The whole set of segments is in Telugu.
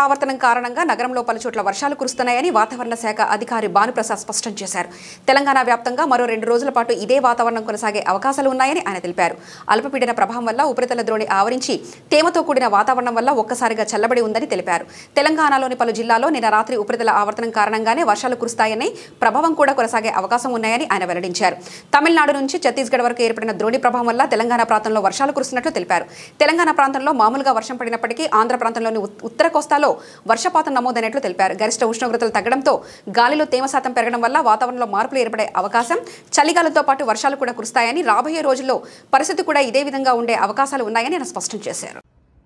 ఆవర్తనం కారణంగా నగరంలో పలుచోట్ల వర్షాలు కురుస్తున్నాయని వాతావరణ శాఖ అధికారి భానుప్రసాద్ స్పష్టం చేశారు తెలంగాణ వ్యాప్తంగా మరో రెండు రోజుల పాటు ఇదే వాతావరణం కొనసాగే అవకాశాలు ఉన్నాయని ఆయన తెలిపారు అల్పపీడన ప్రభావం వల్ల ఉపరితల ద్రోణి ఆవరించి తేమతో కూడిన వాతావరణం వల్ల ఒక్కసారిగా చల్లబడి ఉందని తెలిపారు తెలంగాణలోని పలు జిల్లాల్లో నిన్న రాత్రి ఉపరితల ఆవర్తనం కారణంగానే వర్షాలు కురుస్తాయని ప్రభావం కూడా కొనసాగే అవకాశం ఉన్నాయని ఆయన వెల్లడించారు తమిళనాడు నుంచి ఛత్తీస్గఢ్ వరకు ఏర్పడిన ద్రోణి ప్రభావం వల్ల తెలంగాణ ప్రాంతంలో వర్షాలు కురుస్తున్నట్లు తెలిపారు తెలంగాణ ప్రాంతంలో మామూలుగా వర్షం పడినప్పటికీ ఆంధ్ర ప్రాంతంలోని ఉత్- ఉత్తర కోస్తాలో వర్షపాతం నమోదైనట్లు తెలిపారు గరిష్ట ఉష్ణోగ్రతలు తగ్గడంతో గాలిలో తేమ శాతం పెరగడం వల్ల వాతావరణంలో మార్పులు ఏర్పడే అవకాశం చలిగాలులతో పాటు వర్షాలు కూడా కురుస్తాయని రాబోయే రోజుల్లో పరిస్థితి కూడా ఇదే విధంగా ఉండే అవకాశాలు ఉన్నాయని ఆయన స్పష్టం చేశారు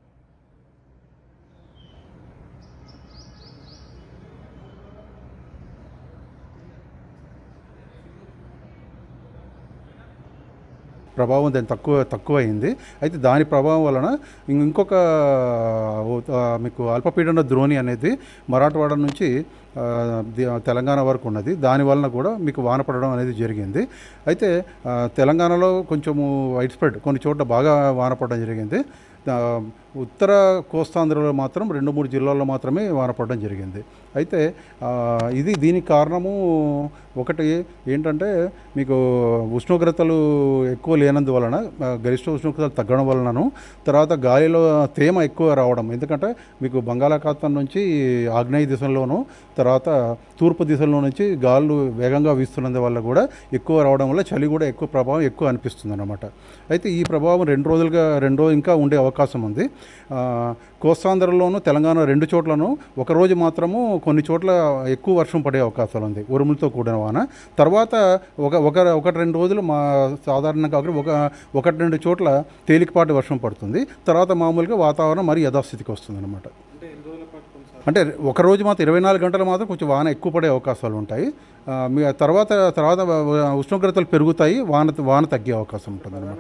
ప్రభావం దాని తక్కువ తక్కువ అయింది అయితే దాని ప్రభావం వలన ఇం- ఇంకొక ఆ, మీకు అల్పపీడన ద్రోణి అనేది మరాఠవాడ నుంచి ఆ, ది- తెలంగాణ వరకు ఉన్నది దాని వలన కూడా మీకు వాన పడడం అనేది జరిగింది అయితే ఆ, తెలంగాణలో కొంచెము వైడ్ స్ప్రెడ్ కొన్ని చోట్ల బాగా వాన పడడం జరిగింది ఆ, ఉత్తర కోస్తాంధ్రలో మాత్రం రెండు మూడు జిల్లాల్లో మాత్రమే వాన పడడం జరిగింది అయితే ఆ, ఇది దీనికి కారణము ఒకటి ఏంటంటే మీకు ఉష్ణోగ్రతలు ఎక్కువ లేనందువలన ఆ, గరిష్ట ఉష్ణోగ్రతలు తగ్గడం వలనను తర్వాత గాలిలో తేమ ఎక్కువ రావడం ఎందుకంటే మీకు బంగాళాఖాతం నుంచి ఆగ్నేయ దిశలోను తర్వాత తూర్పు దిశలో నుంచి గాలులు వేగంగా వీస్తున్నందు వల్ల కూడా ఎక్కువ రావడం వల్ల చలి కూడా ఎక్కువ ప్రభావం ఎక్కువ అనిపిస్తుంది అన్నమాట అయితే ఈ ప్రభావం రెండు రోజులుగా రెండు రోజులు ఇంకా ఉండే అవకాశం ఉంది ఆ, కోస్తాంధ్రలోను తెలంగాణ రెండు చోట్లను ఒక రోజు మాత్రము కొన్ని చోట్ల ఎక్కువ వర్షం పడే అవకాశాలు ఉంది ఉరుములతో కూడిన వాన తర్వాత ఒక ఒక ఒకటి రెండు రోజులు మా సాధారణంగా కాకుండా ఒక ఒకటి రెండు చోట్ల తేలికపాటి వర్షం పడుతుంది తర్వాత మామూలుగా వాతావరణం మరి యథాస్థితికి వస్తుంది అనమాట అంటే ఒక రోజు మాత్రం ఇరవై నాలుగు గంటలు మాత్రం కొంచెం వాన ఎక్కువ పడే అవకాశాలు ఉంటాయి ఆ, మీ తర్వాత తర్వాత ఉష్ణోగ్రతలు పెరుగుతాయి వాన వాన తగ్గే అవకాశం ఉంటుంది అనమాట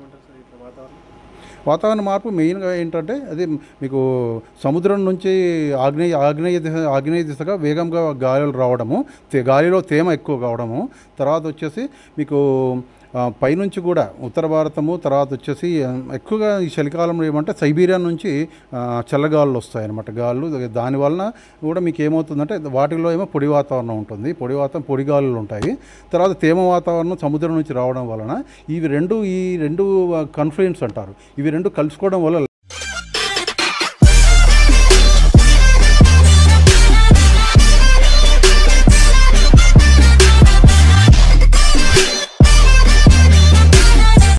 వాతావరణ మార్పు మెయిన్గా ఏంటంటే అది మీకు సముద్రం నుంచి ఆగ్నేయ ఆగ్నేయ దిశ ఆగ్నేయ దిశగా వేగంగా గాలులు రావడము తే- గాలిలో తేమ ఎక్కువ కావడము తర్వాత వచ్చేసి మీకు ఆ, పైనుంచి కూడా ఉత్తర భారతము తర్వాత వచ్చేసి ఆ, ఎక్కువగా ఈ చలికాలంలో ఏమంటే సైబీరియా నుంచి ఆ, చల్లగాలులు వస్తాయన్నమాట గాలులు దానివలన కూడా మీకు ఏమవుతుందంటే వాటిలో ఏమో పొడి వాతావరణం ఉంటుంది పొడి వాతావరణం పొడి గాలులు ఉంటాయి తర్వాత తేమ వాతావరణం సముద్రం నుంచి రావడం వలన ఇవి రెండు ఈ రెండు కన్ఫ్లుయెన్స్ అంటారు ఇవి రెండు కలుసుకోవడం వల్ల